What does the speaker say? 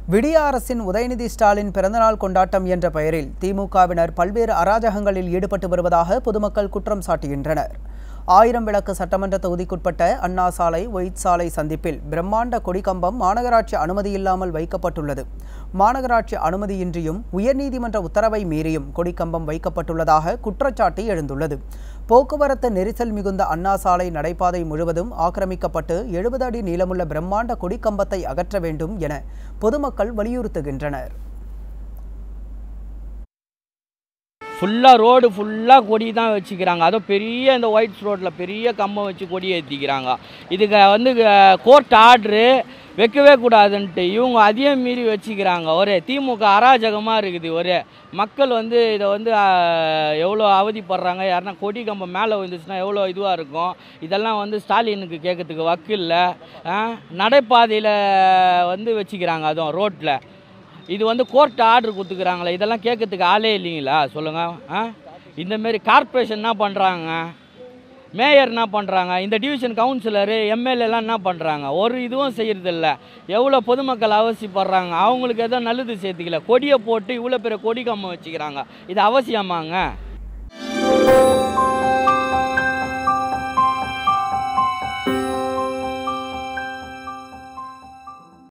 விடிய அரசின் உதயநிதி ஸ்டாலின் பிறந்தநாள் கொண்டாட்டம் என்ற பெயரில் திமுகவினர் பல்வேறு அராஜகங்களில் ஈடுபட்டு வருவதாக பொதுமக்கள் குற்றம் சாட்டுகின்றனர் ஆயிரம் விளக்கு சட்டமன்ற தொகுதிக்குட்பட்ட அண்ணா சாலை ஒயிட் சாலை சந்திப்பில் பிரம்மாண்ட கொடிக்கம்பம் மாநகராட்சி அனுமதியில்லாமல் வைக்கப்பட்டுள்ளது மாநகராட்சி அனுமதியின்றியும் உயர்நீதிமன்ற உத்தரவை மீறியும் கொடிக்கம்பம் வைக்கப்பட்டுள்ளதாக குற்றச்சாட்டு எழுந்துள்ளது போக்குவரத்து நெரிசல் மிகுந்த அண்ணா சாலை நடைபாதை முழுவதும் ஆக்கிரமிக்கப்பட்டு எழுபது அடி நீளமுள்ள பிரம்மாண்ட கொடிக்கம்பத்தை அகற்ற வேண்டும் என பொதுமக்கள் வலியுறுத்துகின்றனர் ஃபுல்லாக ரோடு ஃபுல்லாக கொடி தான் வச்சுக்கிறாங்க அதுவும் பெரிய இந்த ஒயிட் ரோட்டில் பெரிய கம்பம் வச்சு கொடி ஏற்றிக்கிறாங்க இதுக்கு வந்து கோர்ட் ஆர்டரு வைக்கவே கூடாதுன்ட்டு இவங்க அதையும் மீறி வச்சுக்கிறாங்க ஒரு திமுக அராஜகமாக இருக்குது ஒரு மக்கள் வந்து இதை வந்து ஆஹ், எவ்வளோ அவதிப்படுறாங்க யாருன்னா கொடி கம்பம் மேலே வந்துச்சுன்னா எவ்வளோ இதுவாக இருக்கும் இதெல்லாம் வந்து ஸ்டாலினுக்கு கேட்கறதுக்கு வக்கு இல்லை நடைபாதையில் வந்து வச்சுக்கிறாங்க அதுவும் ரோட்டில் இது வந்து கோர்ட் ஆர்டர் கொடுத்துக்கிறாங்களே இதெல்லாம் கேட்கறதுக்கு ஆளே இல்லைங்களா சொல்லுங்கள் ஆ இந்தமாரி கார்ப்பரேஷன் என்ன பண்ணுறாங்க மேயர் என்ன பண்ணுறாங்க இந்த டிவிஷன் கவுன்சிலரு எம்எல்ஏலாம் என்ன பண்ணுறாங்க ஒரு இதுவும் செய்யறதில்ல எவ்வளோ பொதுமக்கள் அவசியப்படுறாங்க அவங்களுக்கு எதோ நல்லது சேர்த்துக்கல கொடியை போட்டு இவ்வளோ பெரிய கொடி கம்பம் வச்சுக்கிறாங்க இது அவசியமாங்க